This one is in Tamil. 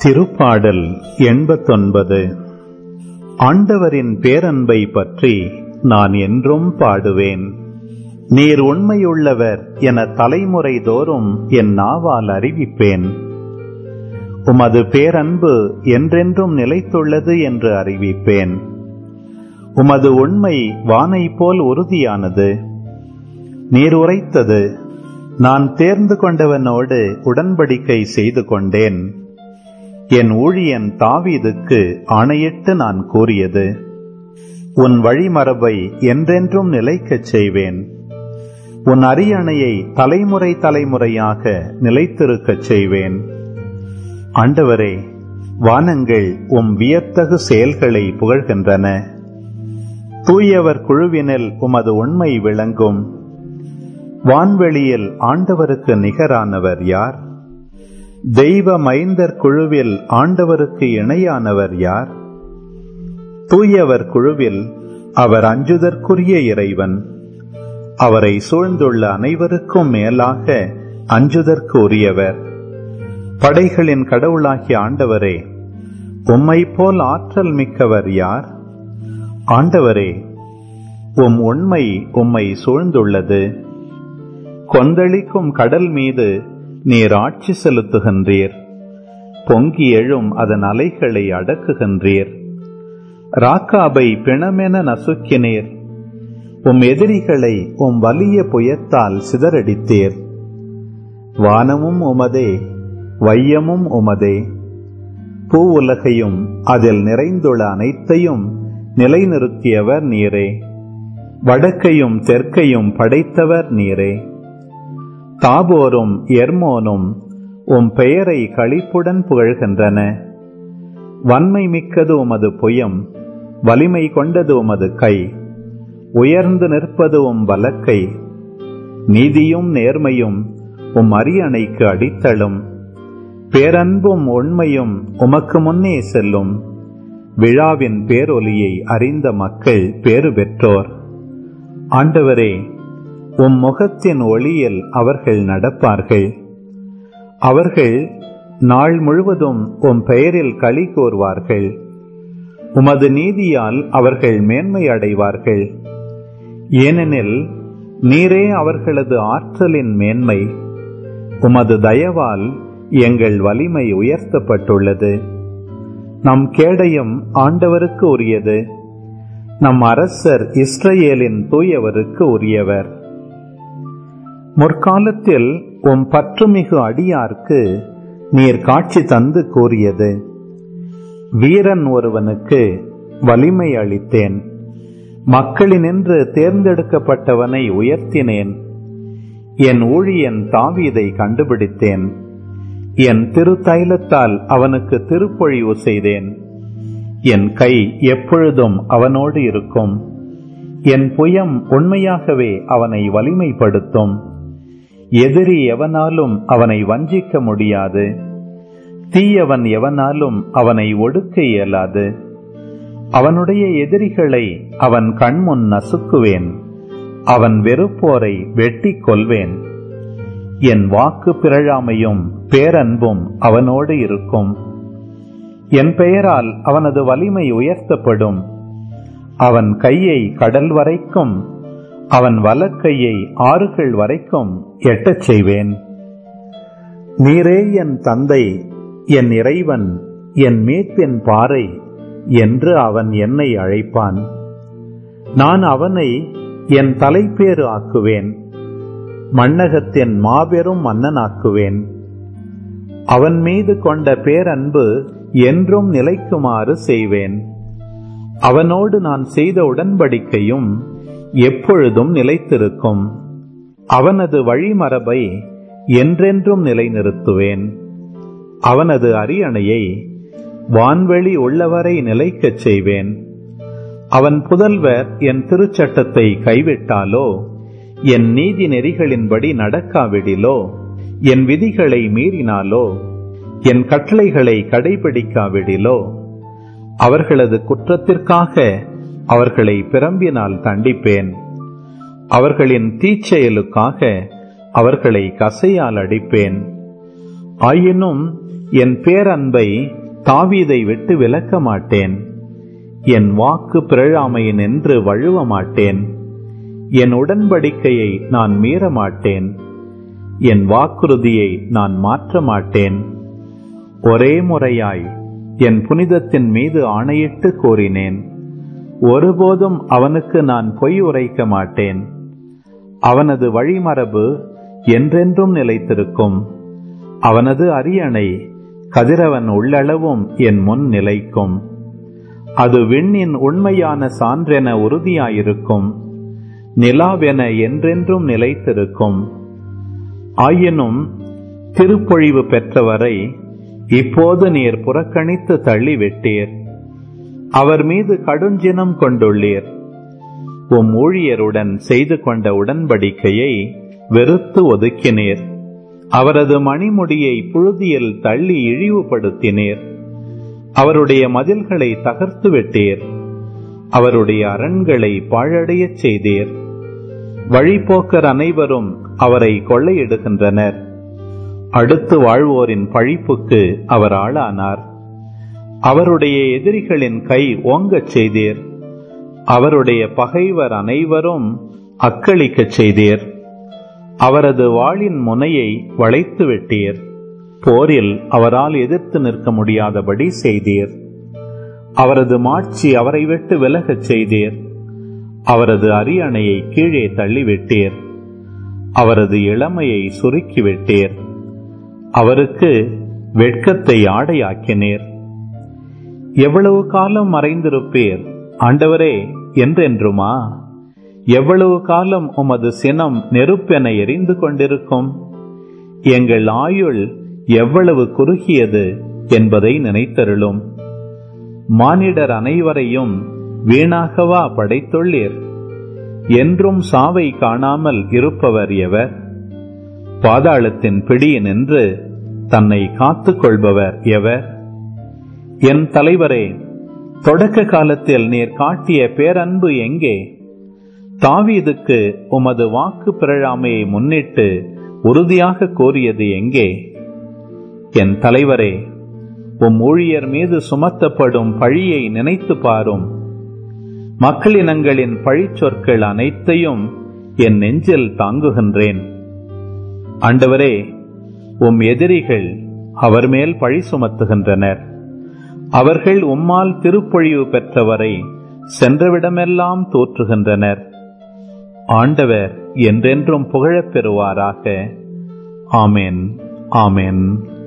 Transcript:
திருப்பாடல் எண்பத்தொன்பது ஆண்டவரின் பேரன்பை பற்றி நான் என்றும் பாடுவேன் நீர் உண்மையுள்ளவர் என தலைமுறை தோறும் என் நாவால் அறிவிப்பேன் உமது பேரன்பு என்றென்றும் நிலைத்துள்ளது என்று அறிவிப்பேன் உமது உண்மை வானை போல் உறுதியானது நீர் உரைத்தது நான் தேர்ந்து கொண்டவனோடு உடன்படிக்கை செய்து கொண்டேன் என் ஊழியன் தாவீதுக்கு ஆணையிட்டு நான் கூறியது உன் வழிமரபை என்றென்றும் நிலைக்கச் செய்வேன் உன் அரியணையை தலைமுறை தலைமுறையாக நிலைத்திருக்கச் செய்வேன் ஆண்டவரே வானங்கள் உம் வியத்தகு செயல்களை புகழ்கின்றன தூயவர் குழுவினில் உமது உண்மை விளங்கும் வான்வெளியில் ஆண்டவருக்கு நிகரானவர் யார் தெய்வ மைந்தர் குழுவில் ஆண்டவருக்கு இணையானவர் யார் தூயவர் குழுவில் அவர் அஞ்சுதற்குரிய இறைவன் அவரை சூழ்ந்துள்ள அனைவருக்கும் மேலாக அஞ்சுதற்கு உரியவர் படைகளின் கடவுளாகிய ஆண்டவரே உம்மை போல் ஆற்றல் மிக்கவர் யார் ஆண்டவரே உம் உண்மை உம்மை சூழ்ந்துள்ளது கொந்தளிக்கும் கடல் மீது நீர் ஆட்சி செலுத்துகின்றீர் பொங்கி எழும் அதன் அலைகளை அடக்குகின்றீர் ராக்காபை பிணமென நசுக்கினீர் உம் எதிரிகளை உம் வலிய புயத்தால் சிதறடித்தீர் வானமும் உமதே வையமும் உமதே பூ உலகையும் அதில் நிறைந்துள்ள அனைத்தையும் நிலைநிறுத்தியவர் நீரே வடக்கையும் தெற்கையும் படைத்தவர் நீரே தாபோரும் எர்மோனும் உம் பெயரை களிப்புடன் புகழ்கின்றன வன்மை மிக்கது உமது புயம் வலிமை கொண்டது உமது கை உயர்ந்து நிற்பது உம் வலக்கை நீதியும் நேர்மையும் உம் அரியணைக்கு அடித்தளும் பேரன்பும் உண்மையும் உமக்கு முன்னே செல்லும் விழாவின் பேரொலியை அறிந்த மக்கள் பேறு பெற்றோர் ஆண்டவரே உம் முகத்தின் ஒளியில் அவர்கள் நடப்பார்கள் அவர்கள் நாள் முழுவதும் உம் பெயரில் களி கூறுவார்கள் உமது நீதியால் அவர்கள் மேன்மை அடைவார்கள் ஏனெனில் நீரே அவர்களது ஆற்றலின் மேன்மை உமது தயவால் எங்கள் வலிமை உயர்த்தப்பட்டுள்ளது நம் கேடயம் ஆண்டவருக்கு உரியது நம் அரசர் இஸ்ரேலின் தூயவருக்கு உரியவர் முற்காலத்தில் உம் பற்றுமிகு அடியார்க்கு நீர் காட்சி தந்து கூறியது வீரன் ஒருவனுக்கு வலிமை அளித்தேன் மக்களினின்று தேர்ந்தெடுக்கப்பட்டவனை உயர்த்தினேன் என் ஊழியன் தாவீதை கண்டுபிடித்தேன் என் திருத்தைலத்தால் அவனுக்கு திருப்பொழிவு செய்தேன் என் கை எப்பொழுதும் அவனோடு இருக்கும் என் புயம் உண்மையாகவே அவனை வலிமைப்படுத்தும் எதிரி எவனாலும் அவனை வஞ்சிக்க முடியாது தீயவன் எவனாலும் அவனை ஒடுக்க இயலாது அவனுடைய எதிரிகளை அவன் கண்முன் நசுக்குவேன் அவன் வெறுப்போரை வெட்டி கொல்வேன் என் வாக்கு பிறழாமையும் பேரன்பும் அவனோடு இருக்கும் என் பெயரால் அவனது வலிமை உயர்த்தப்படும் அவன் கையை கடல் வரைக்கும் அவன் வலக்கையை ஆறுகள் வரைக்கும் எட்டச் செய்வேன் நீரே என் தந்தை என் இறைவன் என் மீட்பின் பாறை என்று அவன் என்னை அழைப்பான் நான் அவனை என் தலைப்பேறு ஆக்குவேன் மன்னகத்தின் மாபெரும் மன்னனாக்குவேன் அவன் மீது கொண்ட பேரன்பு என்றும் நிலைக்குமாறு செய்வேன் அவனோடு நான் செய்த உடன்படிக்கையும் எப்பொழுதும் நிலைத்திருக்கும் அவனது வழிமரபை என்றென்றும் நிலைநிறுத்துவேன் அவனது அரியணையை வான்வெளி உள்ளவரை நிலைக்கச் செய்வேன் அவன் புதல்வர் என் திருச்சட்டத்தை கைவிட்டாலோ என் நீதி நெறிகளின்படி நடக்காவிடிலோ என் விதிகளை மீறினாலோ என் கட்டளைகளை கடைபிடிக்காவிடிலோ அவர்களது குற்றத்திற்காக அவர்களை பிரம்பினால் தண்டிப்பேன் அவர்களின் தீச்செயலுக்காக அவர்களை கசையால் அடிப்பேன் ஆயினும் என் பேரன்பை தாவீதை விட்டு விலக்க மாட்டேன் என் வாக்கு பிறழாமையின் என்று வழுவ மாட்டேன் என் உடன்படிக்கையை நான் மீற மாட்டேன் என் வாக்குறுதியை நான் மாற்ற மாட்டேன் ஒரே முறையாய் என் புனிதத்தின் மீது ஆணையிட்டு கோரினேன் ஒருபோதும் அவனுக்கு நான் பொய் உரைக்க மாட்டேன் அவனது வழிமரபு என்றென்றும் நிலைத்திருக்கும் அவனது அரியணை கதிரவன் உள்ளளவும் என் முன் நிலைக்கும் அது விண்ணின் உண்மையான சான்றென உறுதியாயிருக்கும் நிலாவென என்றென்றும் நிலைத்திருக்கும் ஆயினும் திருப்பொழிவு பெற்றவரை இப்போது நீர் புறக்கணித்து தள்ளிவிட்டீர் அவர் மீது கடுஞ்சினம் கொண்டுள்ளீர் உம் ஊழியருடன் செய்து கொண்ட உடன்படிக்கையை வெறுத்து ஒதுக்கினீர் அவரது மணிமுடியை புழுதியில் தள்ளி இழிவுபடுத்தினீர் அவருடைய மதில்களை தகர்த்து விட்டீர் அவருடைய அரண்களை பாழடையச் செய்தீர் வழிபோக்கர் அனைவரும் அவரை கொள்ளையிடுகின்றனர் அடுத்து வாழ்வோரின் பழிப்புக்கு அவர் ஆளானார் அவருடைய எதிரிகளின் கை ஓங்கச் செய்தீர் அவருடைய பகைவர் அனைவரும் அக்களிக்கச் செய்தீர் அவரது வாளின் முனையை வளைத்து விட்டீர் போரில் அவரால் எதிர்த்து நிற்க முடியாதபடி செய்தீர் அவரது மாட்சி அவரை விட்டு விலகச் செய்தீர் அவரது அரியணையை கீழே தள்ளிவிட்டீர் அவரது இளமையை சுருக்கிவிட்டீர் அவருக்கு வெட்கத்தை ஆடையாக்கினீர் எவ்வளவு காலம் மறைந்திருப்பீர் ஆண்டவரே என்றென்றுமா எவ்வளவு காலம் உமது சினம் நெருப்பென எரிந்து கொண்டிருக்கும் எங்கள் ஆயுள் எவ்வளவு குறுகியது என்பதை நினைத்தருளும் மானிடர் அனைவரையும் வீணாகவா படைத்துள்ளீர் என்றும் சாவை காணாமல் இருப்பவர் எவர் பாதாளத்தின் பிடியினின்று தன்னை காத்துக் கொள்பவர் எவர் என் தலைவரே தொடக்க காலத்தில் நீர் காட்டிய பேரன்பு எங்கே தாவீதுக்கு உமது வாக்கு பிறழாமையை முன்னிட்டு உறுதியாக கோரியது எங்கே என் தலைவரே உம் ஊழியர் மீது சுமத்தப்படும் பழியை நினைத்து பாரும் மக்களினங்களின் பழிச்சொற்கள் அனைத்தையும் என் நெஞ்சில் தாங்குகின்றேன் ஆண்டவரே உம் எதிரிகள் அவர் மேல் பழி சுமத்துகின்றனர் அவர்கள் உம்மால் திருப்பொழிவு பெற்றவரை சென்றவிடமெல்லாம் தோற்றுகின்றனர் ஆண்டவர் என்றென்றும் புகழப் பெறுவாராக ஆமென் ஆமென்